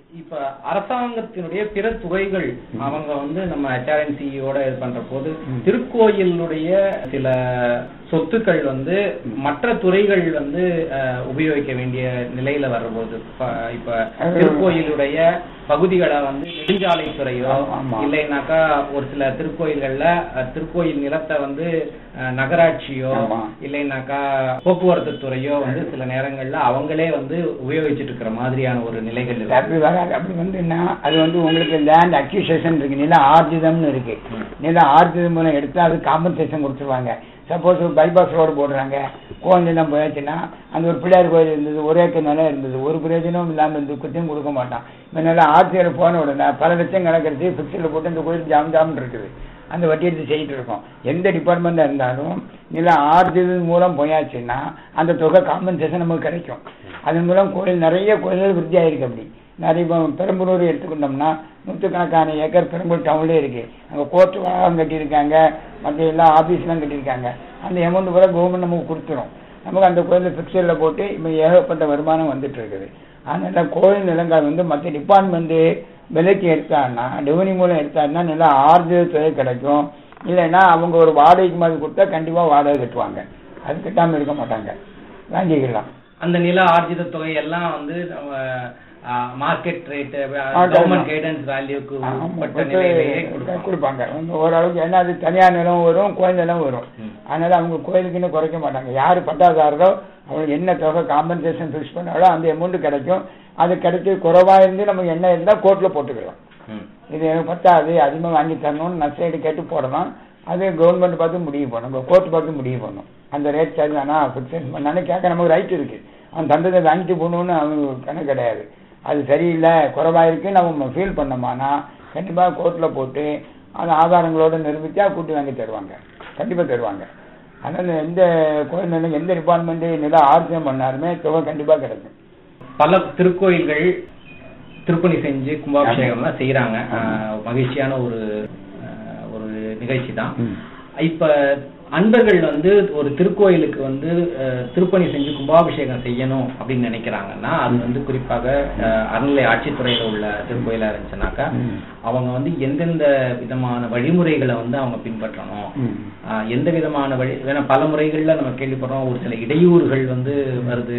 இப்ப அரசாங்கத்தினுடைய பிற துறைகள் அவங்க வந்து நம்ம ஹெச்ஆர்என்சியோட இது பண்ற போது திருக்கோயிலுடைய சில சொத்துக்கள் வந்து மற்ற துறைகள் வந்து அஹ், உபயோகிக்க வேண்டிய நிலையில வர்றபோது இப்ப- இப்ப திருக்கோயிலுடைய பகுதிகளை வந்து நெடுஞ்சாலைத்துறையோ ஆமா. இல்லைனாக்கா ஒரு சில திருக்கோயில்கள்ல அஹ், திருக்கோயில் நிலத்தை வந்து அஹ், நகராட்சியோ ஆமா. இல்லைனாக்கா போக்குவரத்து துறையோ வந்து சில நேரங்கள்ல அவங்களே வந்து உபயோகிச்சுட்டு இருக்கிற மாதிரியான ஒரு நிலைகள் இருக்கு. அப்படி வராது அப்படி வந்துன்னா அது வந்து உங்களுக்கு லேண்ட் அக்யூசேஷன் இருக்கு நில ஆர்ஜிதம்னு இருக்கு ம். நில ஆர்ஜிதம் மூலம் எடுத்து அது காம்பன்சேஷன் கொடுத்துருவாங்க சப்போஸ் பைபாஸ் ரோடு போடுறாங்க கோவில் நிலம் போயாச்சுன்னா அந்த ஒரு பிள்ளையார் கோயில் இருந்தது ஒரு ஏக்கர் நிலம் இருந்தது ஒரு பிரயோஜனமும் இல்லாமல் இருந்து குத்தையும் கொடுக்க மாட்டான் இப்போ நல்லா ஆர்ஜியில் போன உடனே பல லட்சம் கணக்கெடுத்து ஃபிக்ஸில் போட்டு இந்த கோயில் ஜாம் ஜாம்னு இருக்குது அந்த வட்டி எடுத்து செய்யிட்டு இருக்கோம் எந்த டிபார்ட்மெண்ட்டாக இருந்தாலும் நில ஆர்ஜிதம் மூலம் போயாச்சுன்னா அந்த தொகை காம்பன்சேஷன் நமக்கு கிடைக்கும் அதன் மூலம் கோயில் நிறைய கோயில்கள் விருத்தி ஆயிருக்கு அப்படி நிறைய இப்போ பெரம்பலூர் எடுத்துக்கிட்டோம்னா நூற்றுக்கணக்கான ஏக்கர் பெரம்பலூர் டவுன்லேயே இருக்கு அங்கே கோர்ட் வளாகம் கட்டியிருக்காங்க மற்ற எல்லா ஆஃபீஸ்லாம் கட்டியிருக்காங்க அந்த அமௌண்ட் கூட கவர்மெண்ட் நமக்கு கொடுத்துரும் நமக்கு அந்த கோயிலில் ஃபிக்ஸரில் போட்டு இப்போ ஏகப்பட்ட வருமானம் வந்துட்டு இருக்குது அதனால கோயில் நிலங்கள் வந்து மற்ற டிபார்ட்மெண்ட்டு விலைக்கு எடுத்தாங்கன்னா ரெவன்யூ மூலம் எடுத்தாங்கன்னா நல்லா ஆர்ஜி தொகை கிடைக்கும் இல்லைன்னா அவங்க ஒரு வாடகைக்கு மாதிரி கொடுத்தா கண்டிப்பாக வாடகை கட்டுவாங்க அது கட்டாமல் இருக்க மாட்டாங்க வாங்கிக்கலாம் அந்த நில ஆர்ஜித தொகை எல்லாம் வந்து நம்ம மார்க்கெட் ரேட் ஆ, கவர்மெண்ட் கைடன்ஸ் வேல்யூக்கு ஆமா, உட்பட்ட கொடுத்து நிலையிலேயே கொடுப்பாங்க கொடுப்பாங்க அவங்க ஓரளவுக்கு ஏன்னா அது தனியார் நிலம் வரும் கோயில் நிலம் வரும் ம். அதனால அவங்க கோயிலுக்குன்னு குறைக்க மாட்டாங்க யார் பட்டாதாரரோ அவங்களுக்கு என்ன தொகை காம்பன்சேஷன் ஃபிக்ஸ் பண்ணாலோ அந்த அமௌண்ட் கிடைக்கும் அது கிடைச்சி குறைவா இருந்து நமக்கு என்ன இருந்தால் கோர்ட்டில் போட்டுக்கலாம் ம். இது எனக்கு பத்தாது அதிகமாக வாங்கி தரணும்னு நஷ்டம் கேட்டு போடலாம் அது கவர்மெண்ட் பார்த்து முடிவு பண்ணும் கோர்ட் பார்த்து முடிவு பண்ணும் அந்த ரேட் சார்ஜ் ஆனால் ஃபிக்ஸேஷன் பண்ணாலும் கேட்க நமக்கு ரைட் இருக்கு அவன் தந்ததை வாங்கிட்டு போகணும்னு அவனுக்கு கணக்கு கிடையாது அது சரியில்லை குறைவா இருக்கு நம்ம ஃபீல் பண்ணோமானா கண்டிப்பாக கோர்ட்டில் போட்டு அந்த ஆதாரங்களோட நிரூபித்தா கூட்டி வாங்கி தருவாங்க கண்டிப்பாக தருவாங்க அதனால் எந்த கோயில் நிலம் எந்த டிபார்ட்மெண்ட்டு நில ஆர்ஜியம் பண்ணாலுமே தொகை கண்டிப்பாக கிடைக்கும் பல திருக்கோயில்கள் திருப்பணி செஞ்சு கும்பாபிஷேகம்லாம் செய்யறாங்க மகிழ்ச்சியான ஒரு அஹ், ஒரு நிகழ்ச்சி தான் இப்ப அன்பர்கள் வந்து ஒரு திருக்கோயிலுக்கு வந்து அஹ், திருப்பணி செஞ்சு கும்பாபிஷேகம் செய்யணும் அப்படின்னு நினைக்கிறாங்கன்னா அது வந்து குறிப்பாக அஹ், அறநிலை ஆட்சித்துறையில உள்ள திருக்கோயிலா இருந்துச்சுனாக்கா ம். அவங்க வந்து எந்தெந்த விதமான வழிமுறைகளை வந்து அவங்க பின்பற்றணும் ம். ஆஹ் எந்த விதமான வழி ஏன்னா பல முறைகள்ல நம்ம கேள்விப்படுறோம் ஒரு சில இடையூறுகள் வந்து வருது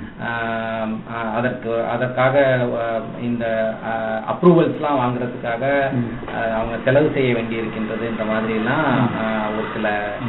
ஆஹ் ஆஹ் அதற்கு அதற்காக ஆஹ் இந்த அப்ரூவல்ஸ்லாம் வாங்குறதுக்காக ஆஹ் அவங்க செலவு செய்ய வேண்டி இருக்கின்றதுன்ற மாதிரி எல்லாம் ஆஹ் ஒரு சில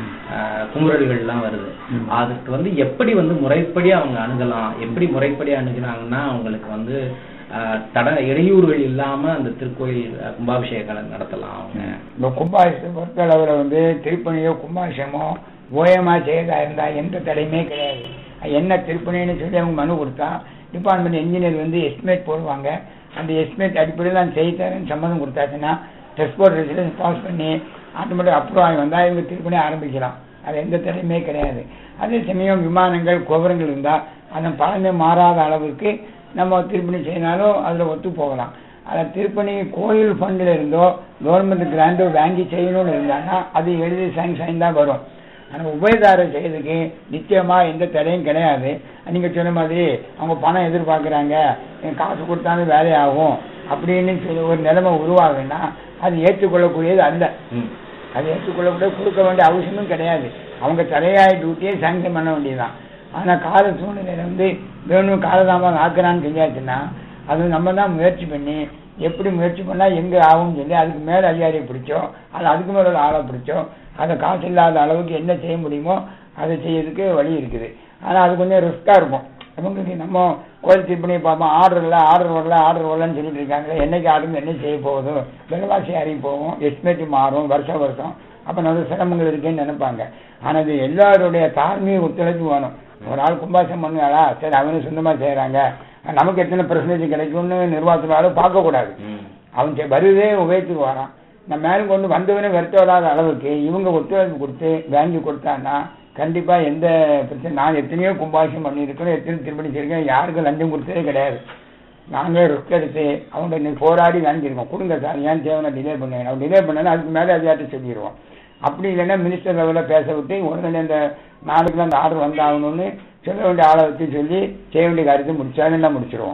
ஆஹ் குமுறல்கள்லாம் வருது அதுக்கு வந்து எப்படி வந்து முறைப்படி அவங்க அணுகலாம் எப்படி முறைப்படி அணுகுனாங்கன்னா அவங்களுக்கு வந்து ஆஹ் தட இடையூறுகள் இல்லாம அந்த திருக்கோயில் ஆஹ் கும்பாபிஷேகம் நடத்தலாம் அவங்க இப்போ கும்பாபிஷேகத்தை பொறுத்தளவில் வந்து திருப்பணியோ கும்பாபிஷேகமோ ஓயமா செய்யறதா இருந்தா எந்த தடையுமே கிடையாது என்ன திருப்பணின்னு சொல்லி அவங்க மனு கொடுத்தா டிபார்ட்மெண்ட் இன்ஜினியர் வந்து எஸ்டிமேட் போடுவாங்க அந்த எஸ்டிமேட் அடிப்படையில் நான் செய்து தரேன்னு சம்மதம் கொடுத்தாச்சுன்னா டெஸ்ட் போர்ட் ரெசிடென்ஸ் பாஸ் பண்ணி ஆட்டோமேட்டிக் அப்ரூவ் ஆகி வந்தால் இவங்க திருப்பணி ஆரம்பிக்கலாம் அது எந்த தடையுமே கிடையாது அதே சமயம் விமானங்கள் கோபுரங்கள் இருந்தால் அதன் பழமை மாறாத அளவுக்கு நம்ம திருப்பணி செய்யினாலும் அதில் ஒத்து போகலாம் அதில் திருப்பணி கோயில் ஃபண்டில் இருந்தோ கவர்மெண்ட் கிராண்டோ வாங்கி செய்யணும்னு இருந்தாங்கன்னா அது எழுதி சாங்ஷன் தான் வரும் ஆனால் உபயதாரம் செய்யறதுக்கு நிச்சயமா எந்த தடையும் கிடையாது நீங்க சொன்ன மாதிரி அவங்க பணம் எதிர்பார்க்குறாங்க எனக்கு காசு கொடுத்தாலும் வேலையாகும் அப்படின்னு சொல்லி ஒரு நிலைமை உருவாகுன்னா அது ஏற்றுக்கொள்ளக்கூடியது அல்ல ம். அது ஏற்றுக்கொள்ளக்கூட கொடுக்க வேண்டிய அவசியமும் கிடையாது அவங்க தலையாய டியூட்டியை சாங்ஷன் பண்ண வேண்டியதுதான் ஆனால் கால சூழ்நிலையில வந்து வேணும் காலதாமதம் ஆக்குறான்னு தெரியாச்சுன்னா அது நம்ம தான் முயற்சி பண்ணி எப்படி முயற்சி பண்ணால் எங்கே ஆகும்னு சொல்லி அதுக்கு மேலே அதிகாரியை பிடிச்சோம் அது அதுக்கு மேலே ஒரு ஆளை பிடிச்சோம் அதை காசு இல்லாத அளவுக்கு என்ன செய்ய முடியுமோ அதை செய்யறதுக்கு வழி இருக்குது ஆனால் அது கொஞ்சம் ரிஸ்க்காக இருக்கும் அவங்களுக்கு நம்ம கோயில் திருப்பணி பார்ப்போம் ஆர்டர் இல்லை ஆர்டர் வரல ஆர்டர் வரலன்னு சொல்லிட்டு இருக்காங்களே என்னைக்கு ஆர்டர் என்ன செய்ய போகுதோ விலைவாசி அறிவி போகும் எஸ்டிமேட் மாறும் வருஷம் வருஷம் அப்போ நிறைய சிரமங்கள் இருக்குன்னு நினைப்பாங்க ஆனால் இது எல்லாருடைய தார்மீக ஒத்துழைப்பு வேணும் ஒரு ஆள் கும்பாசம் பண்ணுவாளா சரி அவனு சொந்தமாக செய்கிறாங்க நமக்கு எத்தனை பெர்சன்டேஜ் கிடைக்கும்னு நிர்வாகத்தினாலும் பார்க்கக்கூடாது ம். அவன் சரி வருதே உபயோகத்துக்கு வரான் நான் மேலும் கொண்டு வந்தவனே வருத்த வராத அளவுக்கு இவங்க ஒத்துழைப்பு கொடுத்து வாங்கி கொடுத்தான்னா கண்டிப்பா எந்த பிரச்சனை நான் எத்தனையோ கும்பாபிஷேகம் பண்ணியிருக்கேன் எத்தனை திருப்பணி செய்யிருக்கேன் யாருக்கும் லஞ்சம் கொடுத்ததே கிடையாது நாங்களே ரிஸ்க் எடுத்து அவங்க இன்னைக்கு போராடி வாங்கியிருக்கோம் கொடுங்க சார் ஏன் தேவை டிலே பண்ணுவேன் அவங்க டிலே பண்ணாலும் அதுக்கு மேலே அதிகாரத்தை சொல்லிடுவோம் அப்படி இல்லைன்னா மினிஸ்டர் லெவலில் பேச விட்டு உடனே இந்த நாளைக்குலாம் அந்த ஆர்டர் வந்தாகணும்னு சொல்ல வேண்டிய ஆளை வச்சு சொல்லி செய்ய வேண்டிய காரியத்தை முடிச்சாலும் முடிச்சிருவோம்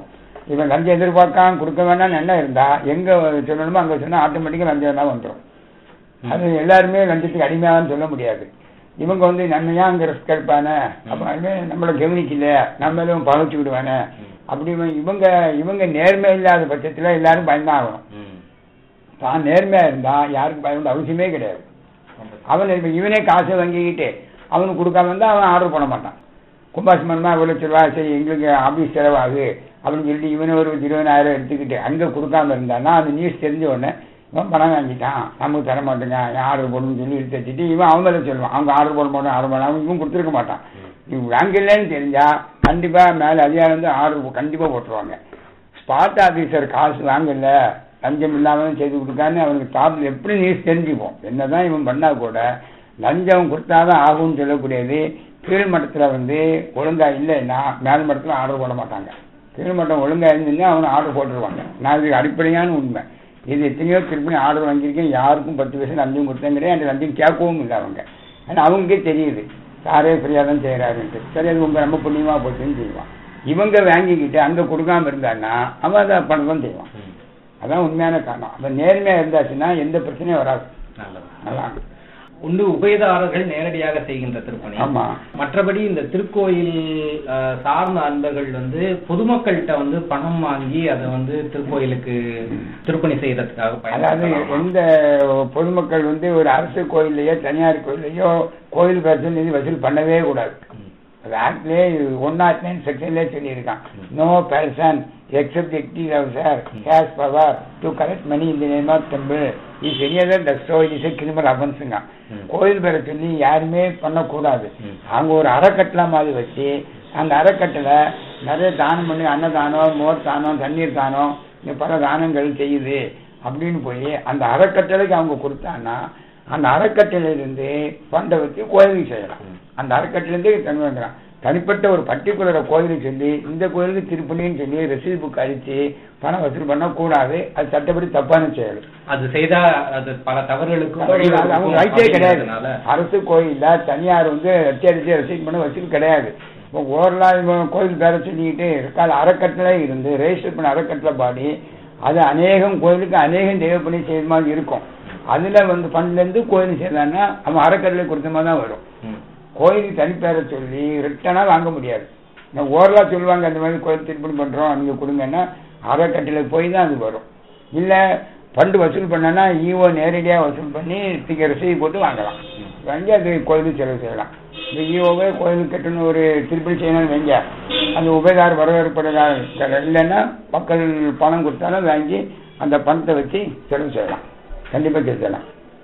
இவன் லஞ்சம் எதிர்பார்க்காம கொடுக்க வேண்டாம்னு என்ன இருந்தா எங்க சொல்லணுமோ அங்க சொன்னா ஆட்டோமேட்டிக்கா லஞ்சம் தான் வந்துடும் அது எல்லாருமே லஞ்சத்துக்கு அடிமையான்னு சொல்ல முடியாது இவங்க வந்து நன்மையா அங்க ரிஸ்க் எடுப்பானே அப்ப அவன் நம்மள கவனிக்கல நம்மளும் பழச்சு விடுவானே அப்படி இவன் இவங்க இவங்க நேர்மை இல்லாத பட்சத்துல எல்லாரும் பயந்தான் ஆகணும் ம். தான் நேர்மையா இருந்தா யாருக்கும் பயப்பட அவசியமே கிடையாது அவன் இப்ப இவனே காசை வாங்கிக்கிட்டு அவனுக்கு கொடுக்காம இருந்தா அவன் ஆர்டர் பண்ண மாட்டான் கும்பாசிமன்மா ஒரு லட்ச ரூபா சரி எங்களுக்கு ஆபீஸ் செலவாகு அப்படின்னு சொல்லிட்டு இவனு ஒரு இருபதாயிரம் எடுத்துக்கிட்டு அங்க கொடுக்காம இருந்தான்னா அந்த நியூஸ் தெரிஞ்ச உடனே இவன் பணம் வாங்கிட்டான் நமக்கு தர மாட்டேங்க என் ஆர்டர் போடணும்னு சொல்லி எடுத்து வச்சுட்டு இவன் அவங்கள சொல்லுவான் அவங்க ஆர்டர் போட மாட்டோம் ஆர்டர் பண்ண அவன் இவன் கொடுத்துருக்க மாட்டான் இவன் வாங்கலன்னு தெரிஞ்சா கண்டிப்பா மேல அதிகாரம் வந்து ஆர்டர் கண்டிப்பா போட்டுருவாங்க ஸ்பாட் ஆபீசர் காசு வாங்கல லஞ்சம் இல்லாம செய்து கொடுக்கான்னு அவனுக்கு டாப் எப்படி நியூஸ் தெரிஞ்சுப்போம் என்னதான் இவன் பண்ணா கூட லஞ்சம் கொடுத்தாதான் ஆகும்னு சொல்லக்கூடியது கீழ் மட்டத்துல வந்து ஒழுங்கா இல்லைன்னா மேல் மட்டத்துல ஆர்டர் போட மாட்டாங்க கீழ் மட்டம் ஒழுங்கா இருந்துன்னா அவனை ஆர்டர் போட்டுருவாங்க நான் இது அடிப்படையான உண்மை இது எத்தனையோ திருப்பி ஆர்டர் வாங்கியிருக்கேன் யாருக்கும் பத்து பைசா லஞ்சம் கொடுத்தேன் கிடையாது அந்த லஞ்சம் கேட்கவும் இல்லை அவங்க ஆனா அவங்களுக்கே தெரியுது சாரே ஃப்ரீயா தான் செய்யறாருன்ட்டு சரி அது உங்க ரொம்ப புண்ணியமா போச்சுன்னு செய்வான் இவங்க வாங்கிக்கிட்டு அங்க கொடுக்காம இருந்தான்னா அவன் அதை பண்ணதான் செய்வான் ம். அதான் உண்மையான காரணம் அப்ப நேர்மையா இருந்தாச்சுன்னா எந்த பிரச்சனையும் வராது நல்லது நல்லா உண்டு உபயதாரர்கள் நேரடியாக செய்கின்ற திருப்பணி ஆமா மற்றபடி இந்த திருக்கோயில் அஹ், சார்ந்த அன்பர்கள் வந்து பொதுமக்கள்கிட்ட வந்து பணம் வாங்கி அதை வந்து திருக்கோயிலுக்கு திருப்பணி செய்யறதுக்காக அதாவது பயன்படுத்தலாமா? எந்த பொதுமக்கள் வந்து ஒரு அரசு கோயில்லையோ தனியார் கோயில்லையோ கோயில் பிரச்சனை நிதி வசூல் பண்ணவே கூடாது ம். அது ஆக்ட்லயே ஒன் நாட் நைன் செக்ஷன்லேயே சொல்லியிருக்கான் no person except executive officer has power to collect money இந்த name of temple is any other டஸ்டோ இஸ் எ கிரிமினல் அஃபென்ஸுங்க ம். கோயில் பேரை சொல்லி யாருமே பண்ணக்கூடாது ம். அவங்க ஒரு அறக்கட்டளை மாதிரி வச்சு அந்த அறக்கட்டளை நிறைய தானம் பண்ணி அன்னதானம் மோர் தானம் தண்ணீர் தானம் இந்த பல தானங்கள் செய்யுது அப்படின்னு போய் அந்த அறக்கட்டளைக்கு அவங்க கொடுத்தாங்கன்னா அந்த அறக்கட்டளையிலிருந்து பண்டை வச்சு கோயிலுக்கு செய்யலாம் ம். அந்த அறக்கட்டளையிலேருந்து தனி வந்துடும் தனிப்பட்ட ஒரு பர்டிகுலரை கோயிலுக்கு சொல்லி இந்த கோயிலுக்கு திருப்பணின்னு சொல்லி ரசீது புக் அடிச்சு பணம் வசூல் பண்ணக்கூடாது அது சட்டப்படி தப்பான செயல் அது செய்தா அது பல தவறுகளுக்கும் அது அவங்க ரைட்டே கிடையாது அப்படிங்கிறதுனால அரசு கோயில்ல தனியார் வந்து அச்சடிச்சு ரசீது பண்ண வசூல் கிடையாது இப்போ ஓரளவு இவன் கோயில் பேர சொல்லிக்கிட்டு இருக்காது அறக்கட்டளை இருந்து ரெஜிஸ்டர் பண்ண அறக்கட்டளை பாடி அது அநேகம் கோயிலுக்கு அநேகம் தெய்வ பணி செய்த மாதிரி இருக்கும் அதுல வந்து ஃபண்ட்ல இருந்து கோயில் செய்தான்னா அவன் அறக்கட்டளை கொடுத்த மாதிரி தான் வரும் ம். கோயிலுக்கு தனிப்பேரை சொல்லி ரிட்டனா வாங்க முடியாது நான் ஓரலா சொல்லுவாங்க அந்த மாதிரி கோயில் திருப்பணி பண்றோம் நீங்க கொடுங்கன்னா அறக்கட்டளை போய் தான் அது வரும் இல்ல ஃபண்டு வசூல் பண்ணனா ஈஓ நேரடியா வசூல் பண்ணி திக்க ரசீது போட்டு வாங்கலாம் வாங்கி அது கோயிலுக்கு செலவு செய்யலாம் இந்த ஈஓவே கோயிலுக்கு கட்டணும் ஒரு திருப்பணி செய்யணும்னு வைங்க அந்த உபயதார வரவேற்படுறாங்க இல்லைன்னா மக்கள் பணம் கொடுத்தாலும் வாங்கி அந்த பணத்தை வச்சு செலவு செய்யலாம் கண்டிப்பா செய்யலாம்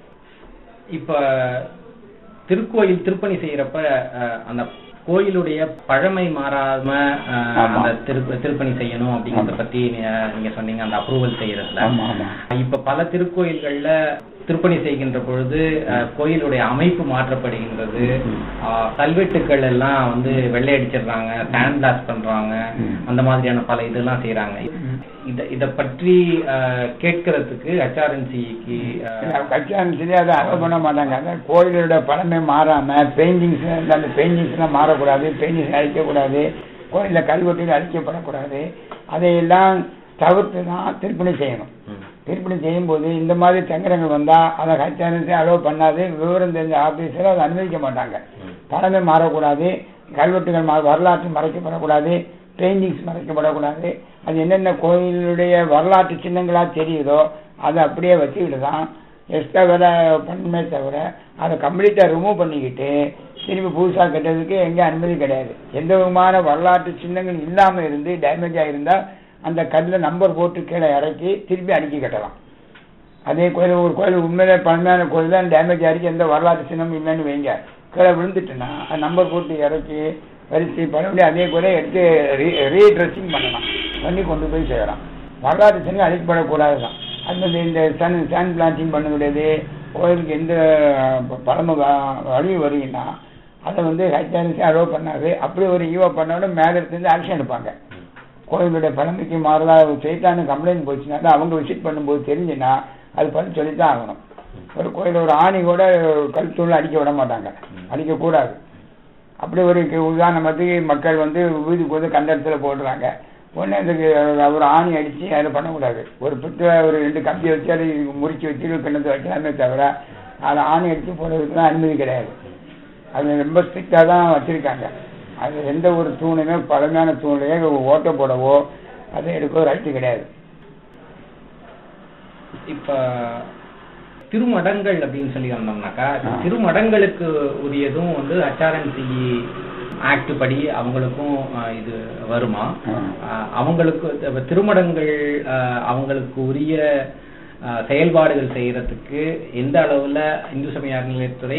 இப்ப திருக்கோயில் திருப்பணி செய்யறப்ப அஹ், அந்த கோயிலுடைய பழமை மாறாம அஹ், ஆமா. அந்த திரு திருப்பணி செய்யணும் அப்படிங்கறத ஆமா. பத்தி நீ- நீங்க சொன்னீங்க அந்த அப்ரூவல் செய்யறதுல ஆமா ஆமா இப்ப பல திருக்கோயில்கள்ல திருப்பணி செய்கின்ற பொழுது அஹ், கோயிலுடைய அமைப்பு மாற்றப்படுகின்றது ம். அஹ், கல்வெட்டுக்கள் எல்லாம் வந்து வெள்ளை அடிச்சிடுறாங்க சாண்ட் பிளாஸ்ட் பண்றாங்க ம். அந்த மாதிரியான பல இதெல்லாம் செய்யறாங்க இத இத பற்றி அஹ், கேட்கறதுக்கு ஹெச்ஆர்என்சிக்கு கட்சி அதை அலோவ் பண்ண மாட்டாங்க அதான் கோயிலோட பழமை மாறாம பெயிண்டிங்ஸ் அந்த பெயிண்டிங்ஸ்லாம் மாறக்கூடாது பெயிண்டிங்ஸ் அழிக்கக்கூடாது கோயில்ல கல்வெட்டுகள் அழிக்கப்படக்கூடாது அதையெல்லாம் தவிர்த்து தான் திருப்பணி செய்யணும் திருப்பணி செய்யும்போது இந்த மாதிரி சங்கடங்கள் வந்தா அதை ஹச்ஆர்என்சி அலோவ் பண்ணாது விவரம் தெரிஞ்ச ஆபீஸர் அதை அனுமதிக்க மாட்டாங்க பழமை மாறக்கூடாது கல்வெட்டுகள் மா- வரலாற்று மறைக்கப்படக்கூடாது பெயிண்டிங்ஸ் மறைக்கப்படக்கூடாது அது என்னென்ன கோயிலுடைய வரலாற்று சின்னங்களா தெரியுதோ அதை அப்படியே வச்சுக்கிட்டு தான் எக்ஸ்ட்ரா வேலை பண்ணுமே தவிர அதை கம்ப்ளீட்டாக ரிமூவ் பண்ணிக்கிட்டு திரும்பி புதுசாக கட்டுறதுக்கு எங்கே அனுமதி கிடையாது எந்த விதமான வரலாற்று சின்னங்கள் இல்லாமல் இருந்து டேமேஜ் ஆகிருந்தா அந்த கல்லில் நம்பர் போட்டு கீழே இறக்கி திருப்பி அடுக்கி கட்டலாம் அதே கோயில் ஒரு கோயில் உண்மையிலே பழமையான கோயில் தான் டேமேஜ் ஆகிருக்கு எந்த வரலாற்று சின்னமும் இல்லைன்னு வைங்க கீழே விழுந்துட்டுன்னா அது நம்பர் போட்டு இறக்கி வரிசை மறுபடியும் அதே கோயிலை எடுத்து ரீட்ரெஸ்ஸிங் பண்ணலாம் பண்ணி கொண்டு போய் செய்யலாம் வரலாற்று சின்னம் அழிக்கப்படக்கூடாது தான் அது இந்த சன் சாண்ட் பிளான்டிங் பண்ண முடியாது கோயிலுக்கு எந்த ப- பழமை வ- வழி வருதுன்னா அதை வந்து ஹெச்ஆர்சி அலோவ் பண்ணாது அப்படி ஒரு ஈவோ பண்ணோட மேலே இருந்து ஆக்ஷன் எடுப்பாங்க கோயிலுடைய பழமைக்கு மாறுதா செய்தான்னு கம்ப்ளைண்ட் போச்சுன்னா தான் அவங்க விசிட் பண்ணும்போது தெரிஞ்சுன்னா அது பண்ணி சொல்லித்தான் ஆகணும் ஒரு கோயில் ஒரு ஆணி கூட கல் தூள் அடிக்க விட மாட்டாங்க அடிக்கக்கூடாது அப்படி ஒரு கு- உதாரணத்துக்கு மக்கள் வந்து வீதி போது கண்ட இடத்துல போடுறாங்க உடனே அதுக்கு ஒரு ஆணி அடிச்சு அதை பண்ணக்கூடாது ஒரு பிட்டு ஒரு ரெண்டு கம்பி வச்சு அதை முறிச்சு வச்சு கிண்ணத்தை வைக்கலாமே தவிர அதை ஆணி அடிச்சு போடுறதுக்குலாம் அனுமதி கிடையாது அது ரொம்ப ஸ்ட்ரிக்டாக தான் வச்சிருக்காங்க அது எந்த ஒரு தூணுமே பழமையான தூண்லையே ஓட்ட போடவோ அதை எடுக்கவோ ரைட்டு கிடையாது இப்ப திருமடங்கள் அப்படின்னு சொல்லி வந்தோம்னாக்கா திருமடங்களுக்கு உரியதும் வந்து ஹச்ஆர்என்சி ஆக்ட் படி அவங்களுக்கும் அஹ், இது வருமா அஹ், அவங்களுக்கு இப்ப திருமடங்கள் அஹ், அவங்களுக்கு உரிய அஹ், செயல்பாடுகள் செய்யறதுக்கு எந்த அளவுல இந்து சமய அறநிலையத்துறை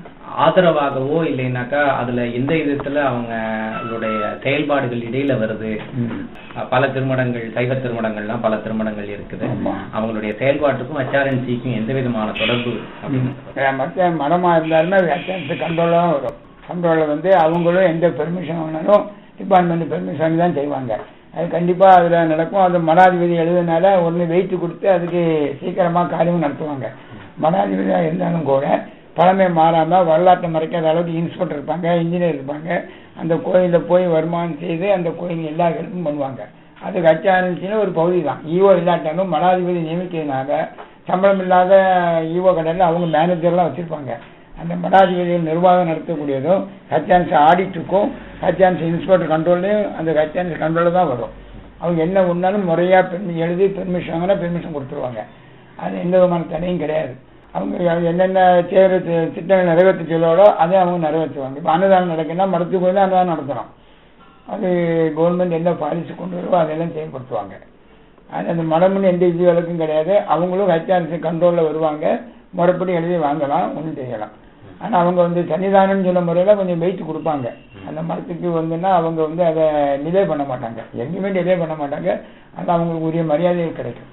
ஆதரவாகவோ இல்லைனாக்கா அதுல எந்த விதத்துல அவங்களுடைய செயல்பாடுகள் இடையில வருது அஹ், பல திருமணங்கள் சைவ திருமணங்கள்லாம் பல திருமணங்கள் இருக்குது ஆமா. அவங்களுடைய செயல்பாட்டுக்கும் ஹச்ஆர்என்சிக்கும் எந்த விதமான தொடர்பு அப்படின்னு அஹ் மற்ற மரமாக இருந்தாலுமே வெட்டன்ஸ் கண்ட்ரோலாக வரும் கண்ட்ரோலில் வந்து அவங்களும் எந்த பெர்மிஷன் வேணாலும் டிபார்ட்மெண்ட் பெர்மிஷன் தான் செய்வாங்க அது கண்டிப்பாக அதில் நடக்கும் அது மடாதிபதி எழுதுனால ஒன்று வெயிட் கொடுத்து அதுக்கு சீக்கிரமாக காரியம் நடத்துவாங்க மடாதிபதியாக இருந்தாலும் கூட பழமை மாறாமல் வரலாற்றை மறைக்காத அளவுக்கு இன்ஸ்பெக்டர் இருப்பாங்க இன்ஜினியர் இருப்பாங்க அந்த கோயிலில் போய் வருமானம் செய்து அந்த கோயில் எல்லா ஹெல்ப்பும் பண்ணுவாங்க அது கச்சாரன்சின்னு ஒரு பகுதி தான் ஈவோ இல்லாட்டாலும் மடாதிபதி நியமிக்கிறதுனால சம்பளம் இல்லாத ஈவோ கடையில் அவங்க மேனேஜர்லாம் வச்சுருப்பாங்க அந்த மடாதிபதிகள் நிர்வாகம் நடத்தக்கூடியதும் ஹச்சான்ஸ் ஆடிட்டுக்கும் ஹச்சான்ஸ் இன்ஸ்பெக்டர் கண்ட்ரோல்லையும் அந்த ஹச்சான்ஸ் கண்ட்ரோலில் தான் வரும் அவங்க என்ன ஒன்றாலும் முறையாக பெர்மி எழுதி பெர்மிஷன் வாங்கினா பெர்மிஷன் கொடுத்துருவாங்க அது எந்த விதமான தடையும் கிடையாது அவங்க என்னென்ன செய்கிற திட்டங்கள் நிறைவேற்ற சொல்லோடோ அதை அவங்க நிறைவேற்றுவாங்க இப்போ அன்னதானம் நடக்குன்னா மடத்துக்கு போய் தான் அன்னதானம் நடத்தணும் அது கவர்மெண்ட் என்ன பாலிசி கொண்டு வருவோ அதெல்லாம் செயல்படுத்துவாங்க அது அந்த மடம்னு எந்த இது வழக்கும் கிடையாது அவங்களும் ஹெச்ஆர்சி கண்ட்ரோலில் வருவாங்க முறைப்படி எழுதி வாங்கலாம் ஒன்றும் செய்யலாம் ஆனால் அவங்க வந்து சன்னிதானம்னு சொல்ல முறையில் கொஞ்சம் வெயிட் கொடுப்பாங்க அந்த மரத்துக்கு வந்துன்னா அவங்க வந்து அதை டிலே பண்ண மாட்டாங்க எங்கேயுமே டிலே பண்ண மாட்டாங்க அது அவங்களுக்கு உரிய மரியாதை கிடைக்கும்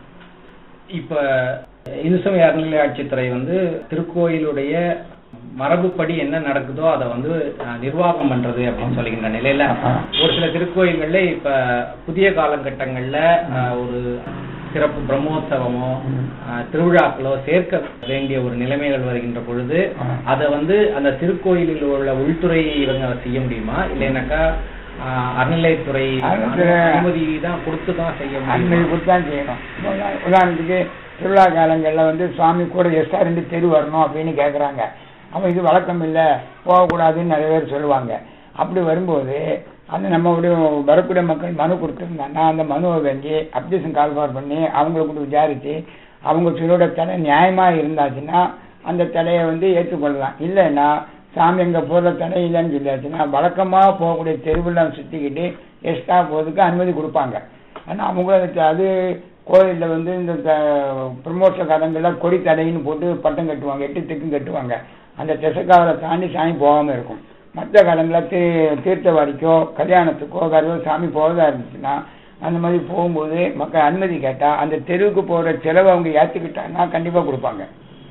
இப்ப இந்து சமய அறநிலை ஆட்சித்துறை வந்து திருக்கோயிலுடைய மரபுப்படி என்ன நடக்குதோ அதை வந்து அஹ், நிர்வாகம் பண்றது அப்படின்னு சொல்லுகின்ற நிலையில ஒரு சில திருக்கோயில்கள்ல இப்ப புதிய காலகட்டங்கள்ல அஹ், ஒரு சிறப்பு பிரம்மோற்சவமோ அஹ், திருவிழாக்களோ சேர்க்க வேண்டிய ஒரு நிலைமைகள் வருகின்ற பொழுது அதை வந்து அந்த திருக்கோயிலில் உள்ள உள்துறை இவங்க செய்ய முடியுமா இல்லைனாக்கா அஹ், அறநிலைத்துறை அறநிலைத்துறை- அனுமதி தான் கொடுத்து தான் செய்ய அனுமதி முடியுமா கொடுத்து தான் செய்யணும் உதா- உதாரணத்துக்கு திருவிழா காலங்களில் வந்து சுவாமி கூட எக்ஸ்ட்ரா ரெண்டு தெரு வரணும் அப்படின்னு கேட்குறாங்க அவன் இது வழக்கம் இல்லை போகக்கூடாதுன்னு நிறைய பேர் சொல்லுவாங்க அப்படி வரும்போது அது நம்மளுடைய வரக்கூடிய மக்கள் மனு கொடுத்துருந்தாங்கன்னா அந்த மனுவை வாங்கி அப்ளிகேஷன் கால்பார் பண்ணி அவங்கள கூட விசாரித்து அவங்க சொல்லோட தடை நியாயமாக இருந்தாச்சுன்னா அந்த தடையை வந்து ஏற்றுக்கொள்ளலாம் இல்லைன்னா சாமி அங்கே போகிற தடை இல்லைன்னு சொல்லியாச்சுன்னா வழக்கமாக போகக்கூடிய தெருவெல்லாம் சுற்றிக்கிட்டு எக்ஸ்ட்ரா போகிறதுக்கு அனுமதி கொடுப்பாங்க ஆனால் அவங்களும் அதுக்கு அது கோயிலில் வந்து இந்த பிரமோஷ காலங்களில் கொடி தடைன்னு போட்டு பட்டம் கட்டுவாங்க எட்டு திக்கும் கட்டுவாங்க அந்த திசைக்காவலை தாண்டி சாமி போகாமல் இருக்கும் மற்ற காலங்களில் தீ தீர்த்தவாடிக்கோ கல்யாணத்துக்கோ வேறு சாமி போகிறதா இருந்துச்சுன்னா அந்த மாதிரி போகும்போது மக்கள் அனுமதி கேட்டால் அந்த தெருவுக்கு போகிற செலவை அவங்க ஏற்றுக்கிட்டாங்கன்னா கண்டிப்பாக கொடுப்பாங்க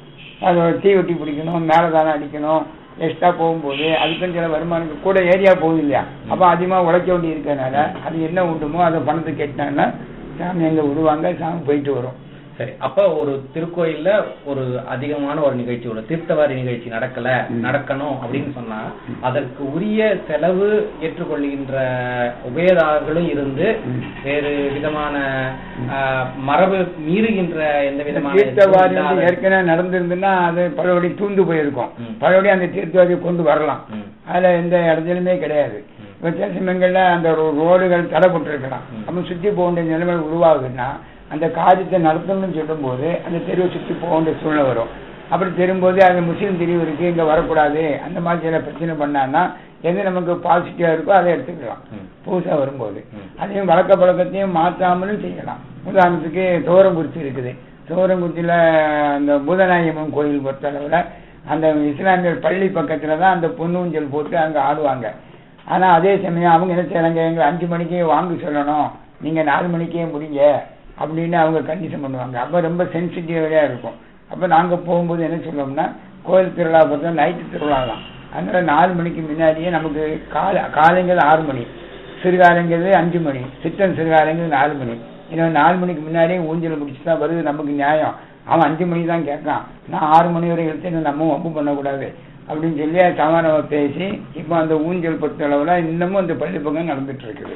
அது ஒரு தீ வெட்டி பிடிக்கணும் மேலே தானே அடிக்கணும் எக்ஸ்ட்ரா போகும்போது அதுக்குன்னு சில வருமானம் கூட ஏரியா போகுது இல்லையா அப்போ அதிகமாக உழைக்க வேண்டி இருக்கறனால அது என்ன உண்டுமோ அதை பணத்தை கேட்டாங்கன்னா சாமி அங்கே விடுவாங்க சாமி போயிட்டு வரும் சரி அப்ப ஒரு திருக்கோயில்ல ஒரு அதிகமான ஒரு நிகழ்ச்சி ஒரு தீர்த்தவாரி நிகழ்ச்சி நடக்கல நடக்கணும் அப்படின்னு சொன்னா அதற்கு உரிய செலவு ஏற்றுக்கொள்கின்ற உபயதாரர்களும் இருந்து வேறு விதமான ஆஹ், மரபு மீறுகின்ற எந்த விதமான தீர்த்தவாரி இல்லாத- வந்து ஏற்கனவே நடந்திருந்துன்னா அது பழையபடி தூந்து போயிருக்கும் ம். பழையபடி அந்த தீர்த்தவாரியை கொண்டு வரலாம் ம். அதில் எந்த இடத்துலையுமே கிடையாது ம். இப்போ சில சமயங்களில் அந்த ரோ- ரோடுகள் தடைப்பட்டிருக்கலாம் ம். அப்போ சுற்றி போக வேண்டிய நிலைமை உருவாகுதுன்னா அந்த காரியத்தை நடத்தணும்னு சொல்லும்போது அந்த தெருவை சுற்றி போக வேண்டிய சூழ்நிலை வரும் அப்படி தெரியும்போது அது முஸ்லீம் தெருவு இருக்கு இங்கே வரக்கூடாது அந்த மாதிரி சில பிரச்சனை பண்ணான்னா எது நமக்கு பாசிட்டிவாக இருக்கோ அதை எடுத்துக்கலாம் ம். புதுசாக வரும்போது ம். அதையும் வழக்க பழக்கத்தையும் மாற்றாமலும் செய்யலாம் உதாரணத்துக்கு துவரங்குறிச்சி இருக்குது துவரங்குறிச்சியில் அந்த பூதநாயகம்மன் கோயில் பொறுத்தளவில் அந்த இஸ்லாமியர் பள்ளி பக்கத்தில் தான் அந்த பொன்னூஞ்சல் போட்டு அங்கே ஆடுவாங்க ஆனால் அதே சமயம் அவங்க என்ன செய்கிறாங்க எங்களை அஞ்சு மணிக்கே வாங்க சொல்லணும் நீங்கள் நாலு மணிக்கே முடிங்க அப்படின்னு அவங்க கண்டிஷன் பண்ணுவாங்க அப்போ ரொம்ப சென்சிட்டிவாக இருக்கும் அப்போ நாங்கள் போகும்போது என்ன சொல்லுவோம்னா கோயில் திருவிழா பொறுத்த நைட்டு திருவிழா தான் அதனால் நாலு மணிக்கு முன்னாடியே நமக்கு காலை காலைங்கிறது ஆறு மணி சிறுகாலைங்கிறது அஞ்சு மணி சித்தன் சிறுகாலைங்கிறது நாலு மணி இன்னும் நாலு மணிக்கு முன்னாடியே ஊஞ்சல் முடிச்சு தான் வருது நமக்கு நியாயம் அவன் அஞ்சு மணி தான் கேட்கான் நான் ஆறு மணி வரை எடுத்து நம்ம வம்பு பண்ணக்கூடாது அப்படின்னு சொல்லி சமாதானம் பேசி இப்போ அந்த ஊஞ்சல் பொறுத்த அளவில் இன்னமும் அந்த பள்ளி பக்கம் நடந்துட்டு இருக்குது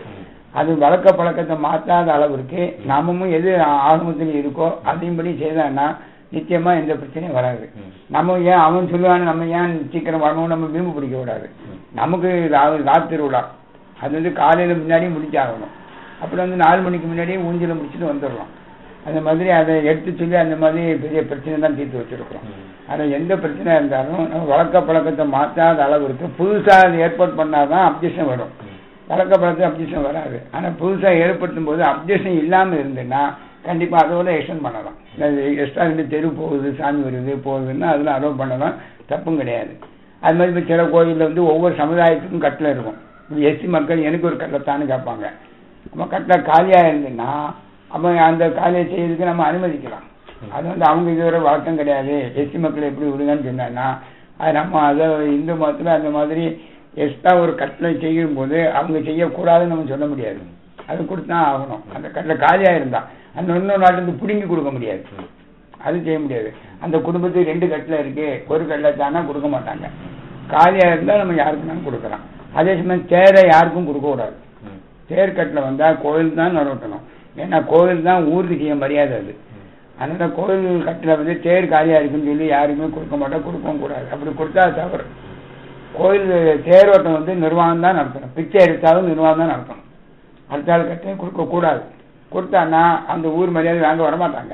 அது வழக்க பழக்கத்தை மாற்றாத அளவிற்கு நாமமும் எது ஆகமத்தில் இருக்கோ அதையும் படி செய்தான்னா நிச்சயமா எந்த பிரச்சனையும் வராது ம். நம்ம ஏன் அவன் சொல்லுவான் நம்ம ஏன் சீக்கிரம் வரணும் நம்ம வீம்பு பிடிக்க கூடாது ம். நமக்கு ரா- ராத்திரி விழா அது வந்து காலையில முன்னாடியே முடிச்சாகணும் அப்புறம் வந்து நாலு மணிக்கு முன்னாடியே ஊஞ்சல முடிச்சுட்டு வந்துடலாம் அந்த மாதிரி அதை எடுத்து சொல்லி அந்த மாதிரி பெரிய பிரச்சனை தான் தீர்த்து வச்சிருக்கிறோம் ம். ஆனால் எந்த பிரச்சனையா இருந்தாலும் நம்ம வழக்க பழக்கத்தை மாற்றாத அளவிற்கு புதுசா அது ஏற்பாடு பண்ணாதான் அப்ஜெக்ஷன் வரும் ம். வழக்க பழக்கத்தை அப்ஜெக்ஷன் வராது ஆனா புதுசா ஏற்படுத்தும் போது அப்ஜெக்ஷன் இல்லாம இருந்துன்னா கண்டிப்பா அதோட எக்ஸ்டெண்ட் பண்ணலாம் எக்ஸ்ட்ரா ரெண்டு தெரு போகுது சாமி வருது போகுதுன்னா அதுல அலோவ் பண்ணலாம் தப்பும் கிடையாது அது மாதிரி இப்ப சில கோயில்ல வந்து ஒவ்வொரு சமுதாயத்துக்கும் கட்டில் இருக்கும் எஸ்சி மக்கள் எனக்கு ஒரு கட்டத்தான்னு கேட்பாங்க நம்ம கட்டில் காலியா இருந்துன்னா அப்ப அந்த காலியை செய்யறதுக்கு நம்ம அனுமதிக்கலாம் அது வந்து அவங்க இதுவரை வழக்கம் கிடையாது எஸ்சி மக்கள் எப்படி விடுங்கன்னு சொன்னாங்கன்னா அது நம்ம அதை இந்து மதத்துல அந்த மாதிரி எக்ஸ்ட்ரா ஒரு கட்டளை செய்யும் போது அவங்க செய்யக்கூடாதுன்னு நம்ம சொல்ல முடியாது அது கொடுத்துதான் ஆகணும் அந்த கட்டளை காலியா இருந்தா அந்த இன்னொரு நாட்டிலிருந்து பிடுங்கி கொடுக்க முடியாது அது செய்ய முடியாது அந்த குடும்பத்துக்கு ரெண்டு கட்டில இருக்கு ஒரு கட்டில தானா கொடுக்க மாட்டாங்க காலியா இருந்தா நம்ம யாருக்குனாலும் கொடுக்கலாம் அதே சமயம் தேரை யாருக்கும் கொடுக்க கூடாது ம். தேர்கட்டில் வந்தா கோயில் தான் நடத்தணும் ஏன்னா கோயில் தான் ஊருக்கு செய்ய மரியாதை அது அதனால கோயில் கட்டில வந்து தேர் காலியா இருக்குன்னு சொல்லி யாருக்குமே கொடுக்க மாட்டோம் கொடுக்கவும் கூடாது அப்படி கொடுத்தா அது தவறு கோயில் தேரோட்டம் வந்து நிர்வாகம் தான் நடத்தணும் பிச்சை எடுத்தாலும் நிர்வாகம் தான் நடத்தணும் அடுத்த ஆள் கட்டி கொடுக்க கூடாது கொடுத்தான்னா அந்த ஊர் மரியாதை வாங்க வரமாட்டாங்க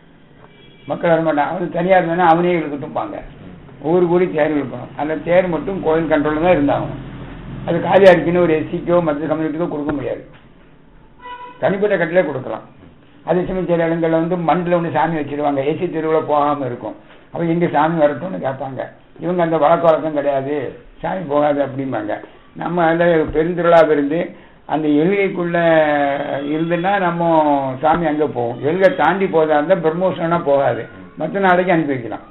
மக்கள் வரமாட்டாங்க அவன் தனியார் வேணா அவனே இழுக்கட்டும்பாங்க ஊர் கூடி தேர் இழுக்கணும் அந்த தேர் மட்டும் கோயில் கண்ட்ரோலில் தான் இருந்தாகணும் அது காலியா இருக்குன்னு ஒரு எஸ்சிக்கோ மற்ற கம்யூனிட்டிக்கோ கொடுக்க முடியாது தனிப்பட்ட கட்டிலே கொடுக்கலாம் அதே சமயம் சில இடங்கள்ல வந்து மண்டில் ஒன்று சாமி வச்சிருவாங்க ஏசி தெருவில் போகாம இருக்கும் அப்ப எங்க சாமி வரட்டும்னு கேட்பாங்க இவங்க அந்த வழக்க வழக்கம் கிடையாது சாமி போகாது அப்படிம்பாங்க நம்ம அதில் பெருந்திருவிழா இருந்து அந்த எல்கைக்குள்ள இருந்துன்னா நம்ம சாமி அங்க போகும் எல்கை தாண்டி போதா இருந்தா பிரம்மோஷனா போகாது மற்ற நாளைக்கு அனுப்பி வைக்கலாம்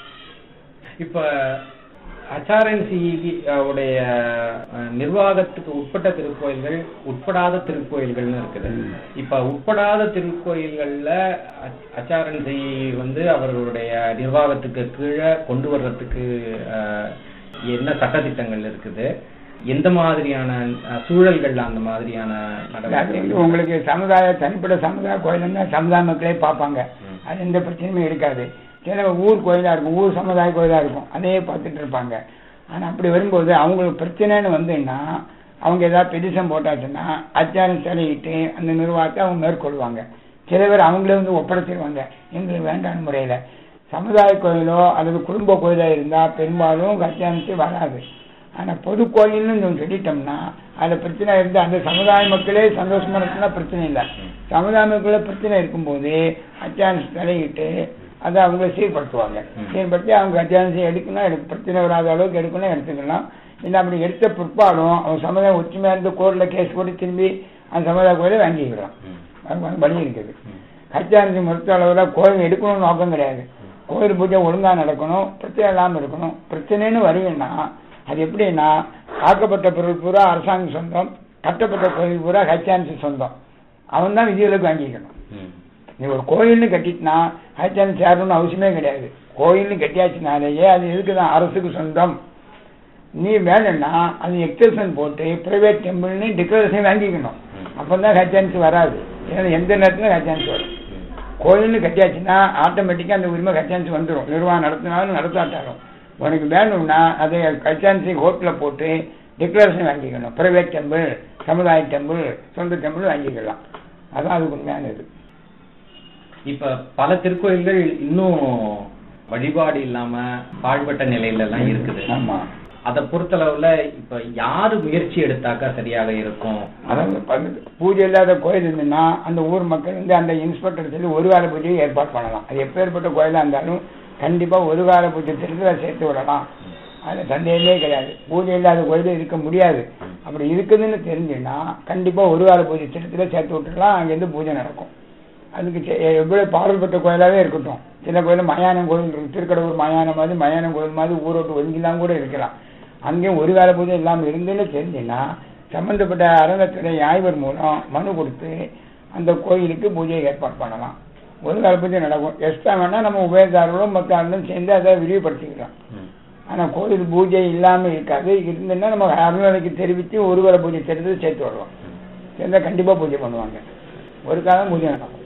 இப்ப அச்சாரன்சி உடைய அஹ், நிர்வாகத்துக்கு உட்பட்ட திருக்கோயில்கள் உட்படாத திருக்கோயில்கள்னு இருக்குது ம். இப்ப உட்படாத திருக்கோயில்கள்ல அச்- அச்சாரன்சி வந்து அவர்களுடைய நிர்வாகத்துக்கு கீழே கொண்டு வர்றதுக்கு அஹ், என்ன சட்டதிட்டங்கள் இருக்குது எந்த மாதிரியான அஹ், சூழல்கள்ல அந்த மாதிரியான அது நடவடிக்கை வந்து உங்களுக்கு சமுதாய தனிப்பட்ட சமுதாய கோயிலுன்னா சமுதாய மக்களே பார்ப்பாங்க ம். அது எந்த பிரச்சனையுமே இருக்காது சில ஊர் கோயிலா இருக்கும் ஊர் சமுதாய கோயிலா இருக்கும் அதையே பார்த்துட்டு இருப்பாங்க ஆனா அப்படி வரும்போது அவங்களுக்கு பிரச்சனைன்னு வந்துன்னா அவங்க ஏதாவது பெடிஷன் போட்டாச்சுன்னா அச்சாரம் தலையிட்டு அந்த நிர்வாகத்தை அவங்க மேற்கொள்வாங்க சில பேர் அவங்களே வந்து ஒப்படைச்சிருவாங்க எங்களுக்கு வேண்டான முறையில சமுதாய கோயிலோ அல்லது குடும்ப கோயிலோ இருந்தா பெரும்பாலும் கச்சானிச்சு வராது ஆனா பொது கோயில்னு நம்ம சொல்லிட்டோம்னா அதுல பிரச்சனை இருந்து அந்த சமுதாய மக்களே சந்தோஷமா இருக்குன்னா பிரச்சனை இல்லை சமுதாய மக்களே பிரச்சனை இருக்கும்போது அச்சான்ஸ் தலையிட்டு அதை அவங்க சீர்படுத்துவாங்க ம். சீர்படுத்தி அவங்க அச்சான்ஸ் எடுக்கணும் எடுக்க பிரச்சனை வராத அளவுக்கு எடுக்கணும் எடுத்துக்கலாம் இல்லை அப்படி எடுத்த பிற்பாடும் அவங்க சமுதாயம் ஒற்றுமையா இருந்து கோர்ட்ல கேஸ் போட்டு திரும்பி அந்த சமுதாய கோயிலை வாங்கிக்கலாம் ம். அது வந்து வழி இருக்குது ம். கச்சாரிசி மருத்துவ அளவில் கோயில் எடுக்கணும்னு நோக்கம் கிடையாது கோயில் பூஜை ஒழுங்கா நடக்கணும் பிரச்சனை இல்லாமல் இருக்கணும் பிரச்சனைன்னு வருதுன்னா அது எப்படின்னா காக்கப்பட்ட பொருள் பூரா அரசாங்கம் சொந்தம் கட்டப்பட்ட கோயில் பூரா கச்சாரிசி சொந்தம் அவன் தான் விதிவிலக்கு வாங்கிக்கணும் ம். நீ ஒரு கோயில்னு கட்டிட்டுனா கச்சாரிசி சேரணும்னு அவசியமே கிடையாது கோயில்னு கட்டியாச்சுனாலேயே அது எதுக்கு தான் அரசுக்கு சொந்தம் நீ வேணும்னா அது எக்ஸ்டென்ஷன் போட்டு பிரைவேட் டெம்பிள்னு டிக்ளரேஷன் வாங்கிக்கணும் ம். அப்பதான் கச்சான்ஸ் வராது ஏன்னா எந்த நேரத்துல கச்சான்ஸ் வரும் ம். கோயில்னு கட்டியாச்சுன்னா ஆட்டோமேட்டிக்கா அந்த உரிமை கச்சான்ஸ் வந்துடும் நிர்வாகம் நடத்தினாலும் நடத்தாட்டாலும் உனக்கு வேணும்னா அதை கச்சான்சி ஹோட்டல போட்டு டிக்ளரேஷன் வாங்கிக்கணும் பிரைவேட் டெம்பிள் சமுதாய டெம்பிள் சொந்த டெம்பிள் வாங்கிக்கலாம் அதான் அதுக்கு உண்மையானது இப்ப பல திருக்கோயில்கள் இன்னும் வழிபாடு இல்லாம பாழ்பட்ட நிலையில எல்லாம் இருக்குது ஆமா அத பொறுத்தளவுல இப்ப யாரு முயற்சி எடுத்தாக்கா சரியாக இருக்கும் அதாவது பக்கத்து- பூஜை இல்லாத கோயில் இருந்துன்னா அந்த ஊர் மக்கள் வந்து அந்த இன்ஸ்பெக்டர் சொல்லி ஒரு கால பூஜையை ஏற்பாடு பண்ணலாம் அது எப்பேற்பட்ட கோயிலா இருந்தாலும் கண்டிப்பா ஒரு கால பூஜை திருவிழா சேர்த்து விடலாம் அது சந்தேகமே கிடையாது பூஜை இல்லாத கோயில் இருக்க முடியாது அப்படி இருக்குதுன்னு தெரிஞ்சுன்னா கண்டிப்பா ஒரு கால பூஜை திருத்துல சேர்த்து விட்டுடலாம் அங்கேருந்து பூஜை நடக்கும் அதுக்கு செ- எவ்வளவு பாடல்பட்ட கோயிலாவே இருக்கட்டும் சில கோயில் மயானம் கோயில் இருக்கு திருக்கடவுர் மயானம் மாதிரி மயானம் கோயில் மாதிரி ஊரோட்டு ஒதுங்கிலாம் கூட இருக்கலாம் அங்கேயும் ஒரு கால பூஜை இல்லாம இருந்துன்னு தெரிஞ்சுன்னா சம்பந்தப்பட்ட அரங்கத்துறை ஆய்வர் மூலம் மனு கொடுத்து அந்த கோயிலுக்கு பூஜையை ஏற்பாடு பண்ணலாம் ஒரு கால பூஜை நடக்கும் எக்ஸ்ட்ரா வேணா நம்ம உபயோகதாரர்களும் மற்ற ஆளும் சேர்ந்து அதை விரிவுபடுத்திக்கலாம் ம். ஆனா கோயில் பூஜை இல்லாம இருக்காது இருந்துன்னா நம்ம அருள்நிலைக்கு தெரிவித்து ஒரு கால பூஜை சேர்த்து சேர்த்து வருவோம் சேர்ந்தா கண்டிப்பா பூஜை பண்ணுவாங்க ஒரு காலம் பூஜை நடக்கும்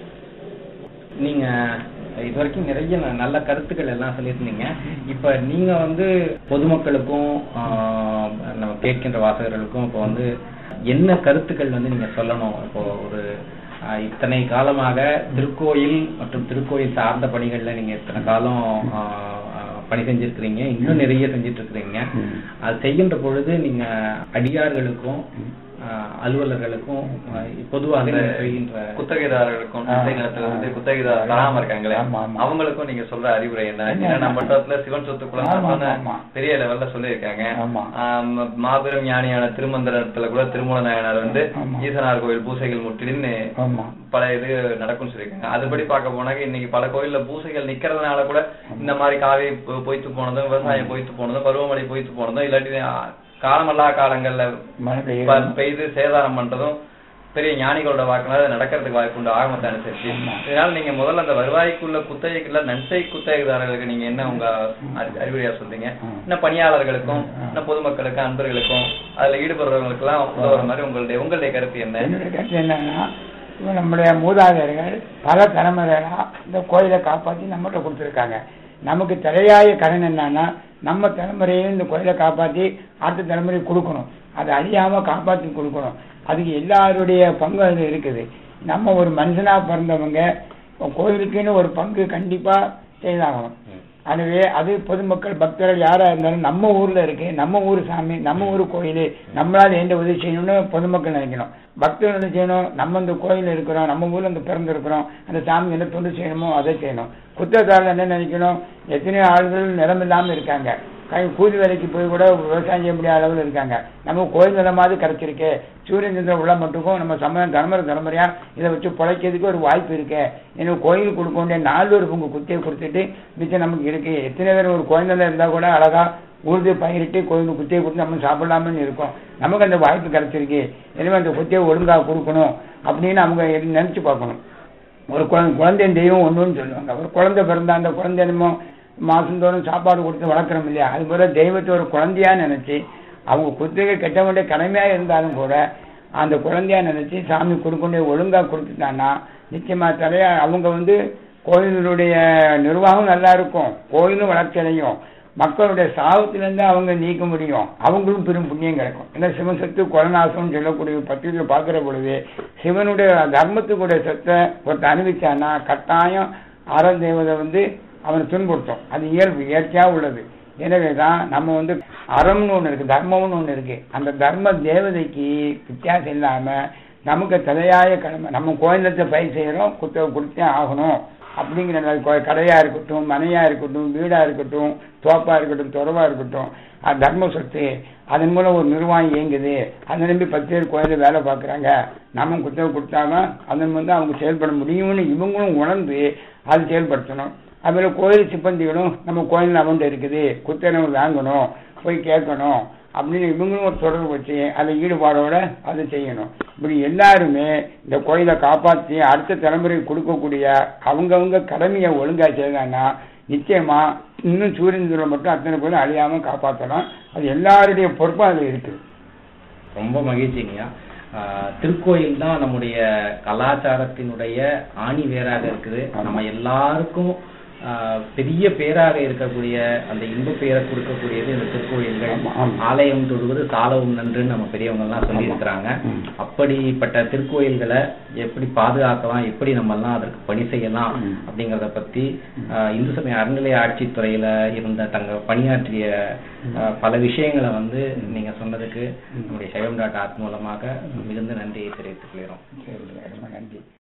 நீங்க இது வரைக்கும் நிறைய ந- நல்ல கருத்துக்கள் எல்லாம் சொல்லியிருந்தீங்க இப்ப நீங்க வந்து பொதுமக்களுக்கும் ஆஹ், நம்ம கேட்கின்ற வாசகர்களுக்கும் இப்போ வந்து என்ன கருத்துக்கள் வந்து நீங்க சொல்லணும் இப்போ ஒரு ஆஹ், இத்தனை காலமாக திருக்கோயில் மற்றும் திருக்கோயில் சார்ந்த பணிகள்ல நீங்க இத்தனை காலம் ஆஹ், ஆஹ், பணி செஞ்சிருக்கிறீங்க இன்னும் நிறைய செஞ்சுட்டு இருக்கிறீங்க ம். அது செய்கின்ற பொழுது நீங்க அடியார்களுக்கும் ஆஹ், அலுவலர்களுக்கும் ஆஹ், பொதுவாக அந்த நீங்க செய்கின்ற குத்தகைதாரர்களுக்கும் ஆ, குத்தகை நிலத்துல வந்து ஆ. குத்தகைதாரர் தராம இருக்காங்களே ஆமா, ஆமா. அவங்களுக்கும் நீங்க சொல்ற அறிவுரை என்ன என்ன? ஏன்னா நம்ம இடத்துல சிவன் சொத்து ஆமா, குலம் ஆமா. பெரிய லெவல்ல சொல்லியிருக்காங்க ஆமா. ஆம், மாபெரும் ஞானியான திருமந்திரத்துல கூட திருமூல நாயனார் வந்து ஆமா. ஈசனார் கோயில் பூசைகள் முற்றிலும்னு ஆமா பல இது நடக்கும்னு சொல்லியிருக்காங்க அதுபடி பார்க்க போனாக்க இன்னைக்கு பல கோயில்ல பூசைகள் நிக்கிறதுனால கூட இந்த மாதிரி காவி பொ- பொய்த்து போனதும் விவசாயம் பொய்த்து போனதும் பருவமழை பொய்த்து போனதும் இல்லாட்டி ஆ, காலமல்லா காலங்கள்ல மழை ப- பெய்யும் பெய்து சேதாரம் பண்றதும் பெரிய ஞானிகளோட வாக்குனால அது நடக்கிறதுக்கு வாய்ப்பு உண்டு ஆகமத்தை அனுசரிச்சு ஆமா. இதனால நீங்க முதல்ல அந்த வருவாய்க்குள்ள குத்தகைக்குள்ள நன்சை குத்தகைதாரர்களுக்கு நீங்க என்ன உங்க அறி- அறிவுரையா சொல்றீங்க ம். இன்னும் பணியாளர்களுக்கும் ம். இன்னும் பொதுமக்களுக்கும் அன்பர்களுக்கும் அதுல ஈடுபடுறவங்களுக்கு எல்லாம் உதவுற மாதிரி உங்களுடைய உங்களுடைய கருத்து என்ன என்னுடைய கருத்து என்னன்னா இப்ப நம்முடைய மூதாதையர்கள் பல தலைமுறைகளா இந்த கோயிலை காப்பாத்தி நம்மகிட்ட கொடுத்துருக்காங்க நமக்கு தலையாய கடன் என்னன்னா நம்ம தலைமுறையும் இந்த கோயிலை காப்பாத்தி அடுத்த தலைமுறைக்கு கொடுக்கணும் அதை அழியாம காப்பாத்தி கொடுக்கணும் அதுக்கு எல்லாருடைய பங்கு அதுல இருக்குது நம்ம ஒரு மனுஷனா பிறந்தவங்க இப்ப கோயிலுக்குன்னு ஒரு பங்கு கண்டிப்பா செய்தாகணும் எனவே அது பொதுமக்கள் பக்தர்கள் யாரா இருந்தாலும் நம்ம ஊர்ல இருக்கு நம்ம ஊர் சாமி நம்ம ஊர் கோயில் நம்மளால எந்த உதவி செய்யணும்னு பொதுமக்கள் நினைக்கணும் பக்தர்கள் என்ன செய்யணும் நம்ம இந்த கோயில் இருக்கிறோம் நம்ம ஊர்ல இந்த பிறந்து இருக்கிறோம் அந்த சாமி என்ன தொண்டு செய்யணுமோ அதை செய்யணும் குற்றத்தாரில் என்ன நினைக்கணும் எத்தனையோ ஆள்கள் நிலம் இல்லாம இருக்காங்க கை கூலி வேலைக்கு போய் கூட விவசாயம் செய்ய முடியாத அளவில் இருக்காங்க நம்ம கோயில் நிலமாவது கிடைச்சிருக்கு சூரியன் சந்திரன் உள்ள மட்டுக்கும் நம்ம சமயம் தலைமுறை தலைமுறையா இதை வச்சு பிழைக்கிறதுக்கு ஒரு வாய்ப்பு இருக்கு எனக்கு கோயில் கொடுக்க வேண்டிய நாலு ஒரு பங்கு குத்தியை கொடுத்துட்டு மிச்சம் நமக்கு இருக்கு எத்தனை பேர் ஒரு கோயில் நிலம் இருந்தா கூட அழகா உழுது பயிரிட்டு கோயில் குத்தியை கொடுத்து நம்ம சாப்பிடலாம்னு இருக்கோம் நமக்கு அந்த வாய்ப்பு கிடைச்சிருக்கு எனவே அந்த குத்தியை ஒழுங்கா கொடுக்கணும் அப்படின்னு அவங்க நினைச்சு பார்க்கணும் ஒரு குழந்தை குழந்தையின் தெய்வம் ஒண்ணுன்னு சொல்லுவாங்க ஒரு குழந்தை பிறந்தா அந்த குழந்தை என்னமோ மாசந்தோறும் சாப்பாடு கொடுத்து வளர்க்குறோம் இல்லையா அது போல தெய்வத்தை ஒரு குழந்தையா நினைச்சு அவங்க குத்தகை கட்ட வேண்டிய கடமையா இருந்தாலும் கூட அந்த குழந்தையா நினைச்சு சாமி கொடுக்கக்கூடிய ஒழுங்கா கொடுத்துட்டான்னா நிச்சயமா தலையா அவங்க வந்து கோயிலுடைய நிர்வாகம் நல்லா இருக்கும் கோயிலும் வளர்ச்சி அடையும் மக்களுடைய சாபத்திலிருந்து அவங்க நீக்க முடியும் அவங்களும் பெரும் புண்ணியம் கிடைக்கும் ஏன்னா சிவன் சத்து கொலநாசம்னு சொல்லக்கூடிய பத்திரிகை பார்க்கிற பொழுது சிவனுடைய தர்மத்துக்குடைய சத்தை ஒருத்தர் அனுபவிச்சானா கட்டாயம் அறம் தேவதை வந்து அவனை துன்புறுத்தும் அது இயல்பு இயற்கையா உள்ளது எனவே தான் நம்ம வந்து அறம்னு ஒண்ணு இருக்கு தர்மம்னு ஒண்ணு இருக்கு அந்த தர்ம தேவதைக்கு வித்தியாசம் இல்லாம நமக்கு தலையாய கடமை நம்ம கோயிலத்தை பயிர் செய்யறோம் குத்த கொடுத்தே ஆகணும் அப்படிங்கிற நல்ல கோ- கடையா இருக்கட்டும் மனையா இருக்கட்டும் வீடா இருக்கட்டும் தோப்பா இருக்கட்டும் துறவா இருக்கட்டும் அது தர்ம சொத்து அதன் மூலம் ஒரு நிர்வாகம் இயங்குது அதை நம்பி பத்து பேர் கோயிலில் வேலை பார்க்குறாங்க நம்ம குத்தகை கொடுத்தாதான் அதன் வந்து அவங்க செயல்பட முடியும்னு இவங்களும் உணர்ந்து அது செயல்படுத்தணும் அதுமாதிரி கோயில் சிப்பந்திகளும் நம்ம கோயில் அவன்கிட்ட இருக்குது குத்தகை நம்ம வாங்கணும் போய் கேட்கணும் அப்படின்னு இவங்களும் ஒரு தொடர்பு வச்சு அதை ஈடுபாடோட அதை செய்யணும் இப்படி எல்லாருமே இந்த கோயிலை காப்பாற்றி அடுத்த தலைமுறைக்கு கொடுக்கக்கூடிய அவங்கவங்க கடமையை ஒழுங்கா செய்தாங்கன்னா நிச்சயமா இன்னும் சூரியன் சூரியன் மட்டும் அத்தனை பேரும் அழியாம காப்பாற்றலாம் அது எல்லாருடைய பொறுப்பும் அது இருக்கு ரொம்ப மகிழ்ச்சிங்கய்யா ஆஹ் திருக்கோயில் தான் நம்முடைய கலாச்சாரத்தினுடைய ஆணி வேராக இருக்குது ஆமா. நம்ம எல்லாருக்கும் ஆஹ் பெரிய பேராக இருக்கக்கூடிய அந்த இன்ப பேரை கொடுக்கக்கூடியது இந்த திருக்கோயில்கள் ஆமா, ஆமா. ஆலயம் தொழுவது சாலவும் நன்றுன்னு நம்ம பெரியவங்க எல்லாம் சொல்லி ஆமா. இருக்கிறாங்க ம். அப்படிப்பட்ட திருக்கோயில்களை எப்படி பாதுகாக்கலாம் எப்படி நம்ம எல்லாம் அதற்கு பணி செய்யலாம் ம். அப்படிங்கறத பத்தி ஆஹ் இந்து சமய அறநிலைய ஆட்சித்துறையில இருந்த தங்க பணியாற்றிய ஆஹ் பல விஷயங்களை வந்து நீங்க சொன்னதுக்கு நம்முடைய சைவம் டாட் ஆர்ட் மூலமாக மிகுந்த நன்றியை தெரிவித்துக் கொள்கிறோம் சரி ரொம்ப நன்றி